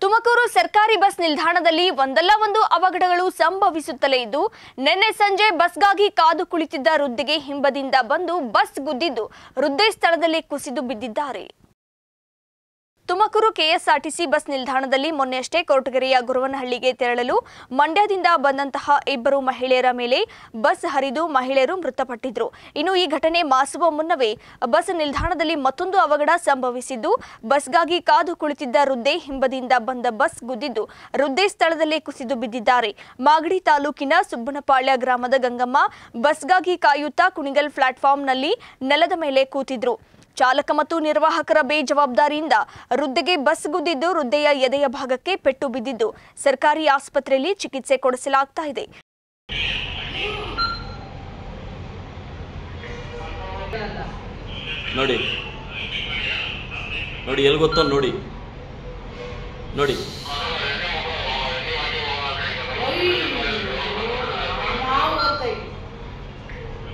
ತುಮಕೂರು ಸರ್ಕಾರಿ ಬಸ್ ನಿಲ್ದಾಣದಲ್ಲಿ ಒಂದಲ್ಲ ಒಂದು ಅವಘಡಗಳು ಸಂಭವಿಸುತ್ತಲೇ ಇದ್ದು ನಿನ್ನೆ ಸಂಜೆ ಬಸ್ಗಾಗಿ ಕಾದು ಕುಳಿತಿದ್ದ ವೃದ್ಧೆಗೆ ಹಿಂಬದಿಂದ ಬಂದು ಬಸ್ ಗುದ್ದಿದ್ದು ವೃದ್ಧೆ ಸ್ಥಳದಲ್ಲಿ ಕುಸಿದು ಬಿದ್ದಿದ್ದಾರೆ ತುಮಕೂರು ಕೆಎಸ್ಆರ್ಟಿಸಿ ಬಸ್ ನಿಲ್ದಾಣದಲ್ಲಿ ಮೊನ್ನೆಯಷ್ಟೇ ಕೊರಟಗೆರೆಯ ಗುರುವನಹಳ್ಳಿಗೆ ತೆರಳಲು ಮಂಡ್ಯದಿಂದ ಬಂದಂತಹ ಇಬ್ಬರು ಮಹಿಳೆಯರ ಮೇಲೆ ಬಸ್ ಹರಿದು ಮಹಿಳೆಯರು ಮೃತಪಟ್ಟಿದ್ರು ಇನ್ನು ಈ ಘಟನೆ ಮಾಸುವ ಮುನ್ನವೇ ಬಸ್ ನಿಲ್ದಾಣದಲ್ಲಿ ಮತ್ತೊಂದು ಅವಘಡ ಸಂಭವಿಸಿದ್ದು ಬಸ್ಗಾಗಿ ಕಾದು ಕುಳಿತಿದ್ದ ವೃದ್ಧೆ ಹಿಂಬದಿಯಿಂದ ಬಂದ ಬಸ್ ಗುದ್ದಿದ್ದು ವೃದ್ಧೆ ಸ್ಥಳದಲ್ಲೇ ಕುಸಿದು ಬಿದ್ದಿದ್ದಾರೆ ಮಾಗಡಿ ತಾಲೂಕಿನ ಸುಬ್ಬನಪಾಳ್ಯ ಗ್ರಾಮದ ಗಂಗಮ್ಮ ಬಸ್ಗಾಗಿ ಕಾಯುತ್ತಾ ಕುಣಿಗಲ್ ಪ್ಲಾಟ್ಫಾರ್ಮ್ನಲ್ಲಿ ನೆಲದ ಮೇಲೆ ಕೂತಿದ್ರು ಚಾಲಕ ಮತ್ತು ನಿರ್ವಾಹಕರ ಬೇಜವಾಬ್ದಾರಿಯಿಂದ ವೃದ್ಧೆಗೆ ಬಸ್ ಗುದ್ದಿದ್ದು ವೃದ್ಧೆಯ ಎದೆಯ ಭಾಗಕ್ಕೆ ಪೆಟ್ಟು ಬಿದ್ದಿದ್ದು ಸರ್ಕಾರಿ ಆಸ್ಪತ್ರೆಯಲ್ಲಿ ಚಿಕಿತ್ಸೆ ಕೊಡಿಸಲಾಗ್ತಾ ಇದೆ ನೋಡಿ ನೋಡಿ ಎಲ್ಲಿ ಗೊತ್ತೋ ನೋಡಿ ನೋಡಿ